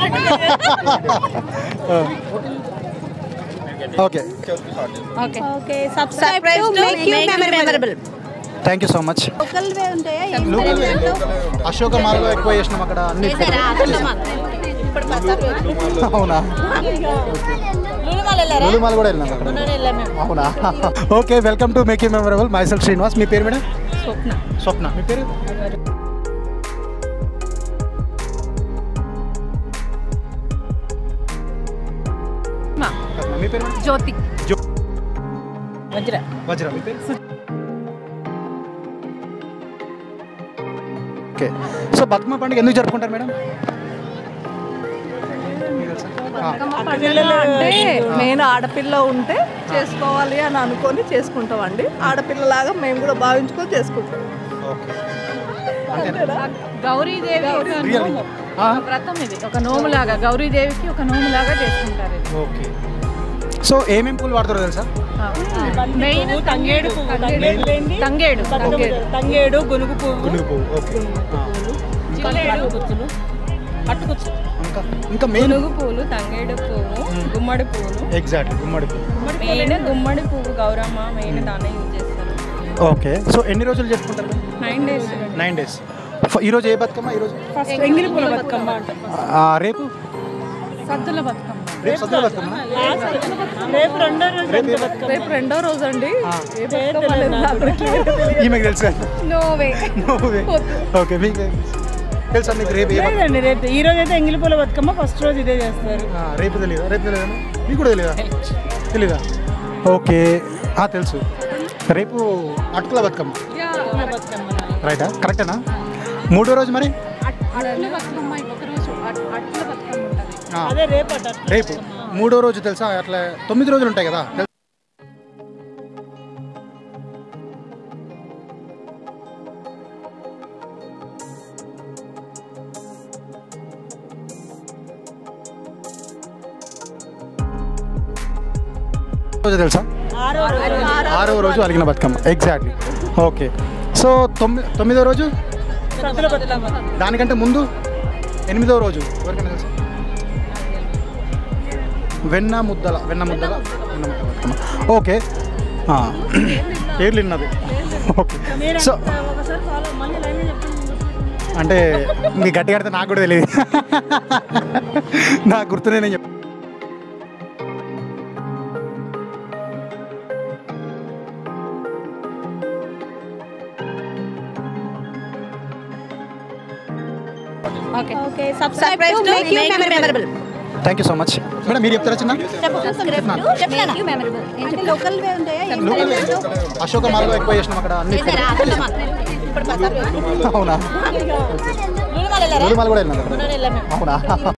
Okay okay okay subscribe to make you memorable thank you so much local way ఉంటాయా అశోక మార్గం ఎక్కువ చేసినాం అక్కడ అన్ని ఇప్పుడు బజార్ అవునా లూలుమాల వెళ్ళారా లూలుమాల కూడా వెళ్ళినాం అక్కడ మొన్న వెళ్ళాం మేము అవునా okay welcome to make you memorable myself Srinivas మీ పేరు మేడం స్వప్న స్వప్న మీ పేరు మా పద్మ. మీ పేరు మేడం జ్యోతి జో వజ్ర వజ్ర మీ పేరు ఓకే సో బతుకమ్మ పండుగ ఎందుకు జరుపుకుంటారు మేడం మీకు తెలుసా? ఆ, అంటే నేను ఆడపిల్ల ఉంటే చేసుకోవాలి అని అనుకొని చేసుకుంటామండి ఆడపిల్లలాగా మేము కూడా భావించుకొని చేసుకుంటాం ఓకే అంతేనా గౌరీదేవి ఒక Really? నోము. ఆ? ఒక వ్రతం ఇది ఒక నోములాగా గౌరీదేవికి ఒక నోములాగా చేసుకుంటారు ఇది ఓకే సో ఏమేమి పూలు వాడతారో తెలుసా మెయిన్ తంగేడు పువ్వు, తంగేడు తంగేడు తంగేడు తంగేడు గునుగు పువ్వు గునుగు పువ్వు ఓకే ఆ, జిల్లేడు గుర్తులు పట్టుకొచ్చు ఇంకా ఇంకా మెయిన్ గునుగు పూలు తంగేడు పువ్వు గుమ్మడి పువ్వులు ఎగ్జాక్ట్లీ గుమ్మడి పువ్వు మెయిన్ గుమ్మడి పువ్వు గౌరమ్మ మెయిన్ దాన్ని యూజ్ చేస్తారు ఓకే సో ఎన్ని రోజులు జరుపుకుంటారు నైన్ డేస్ నైన్ డేస్ ఈరోజు ఏ బతుకమ్మ ఈరోజు ఫస్ట్ ఎంగిలి పూల బతుకమ్మ అంటాం ఆ, రేపు సద్దుల బతుకమ్మ రేపు సద్దుల బతుకమ్మ రేపు రెండో రోజు రేపు ఏ బతుకమ్మ? రేపు రెండో రోజు అండి ఏ బతుకమ్మ అనేది నాకు కూడా clear గా తెలియదు. ఈమెకు తెలుసా నోవే ఓకే మీకు తెలుసా మీకు రేపు ఏ బతుకమ్మ? లేదండి రేపు ఈ రోజు అయితే ఎంగిలి పూల బతుకమ్మ ఫస్ట్ రోజు ఇదే చేస్తారు ఆ, రేపు తెలియదా రేపు తెలియదా మీకు కూడా తెలియదా తెలీదా ఓకే ఆ, తెలుసు రేపు అటుకుల బతుకమ్మ రైటా కరెక్టేనా మూడో రోజు మరి అట్ల బతుకమ్మ ఒక రోజు అట్- అట్ల బతుకమ్మ ఉంటుంది ఆ, అదే రేపు అట రేపు మూడో రోజు తెలుసా అట్లా తొమ్మిది రోజులు ఉంటాయి కదా తెల్- రోజు తెలుసా ఆరో రోజు అలిగిన బతుకమ్మ ఎగ్జాక్ట్లీ ఓకే సో తొమ్మిది తొమ్మిదో రోజు సద్దుల బతుకమ్మ దానికంటే ముందు ఎనిమిదో రోజు ఎవరికైనా తెలుసా వెన్న ముద్దల వెన్న ముద్దల వెన్న ముద్దల బతుకమ్మ ఓకే ఆ, పేర్లు విన్నది ఓకే సో ఒకసారి ఫాలో మళ్ళీ లైన్ చెప్పండి అంటే మీ గట్టిగా ఆడితే నాకు కూడా తెలియదు నాకు గుర్తునే నేను చెప్ okay okay subscribe to make you memorable thank you so much madam మీరు చెప్తారా చిన్న subscribe to make you memorable అంటే లోకల్ వే ఉంటాయా లోకల్ అశోక మార్గం ఎక్కువ చేసినాం అక్కడ అన్ని ఇప్పుడు బజార్ అవునా లూలుమాల వెళ్ళారా లూలుమాల కూడా వెళ్ళినాం అక్కడ. మొన్న వెళ్ళాం మేము అవునా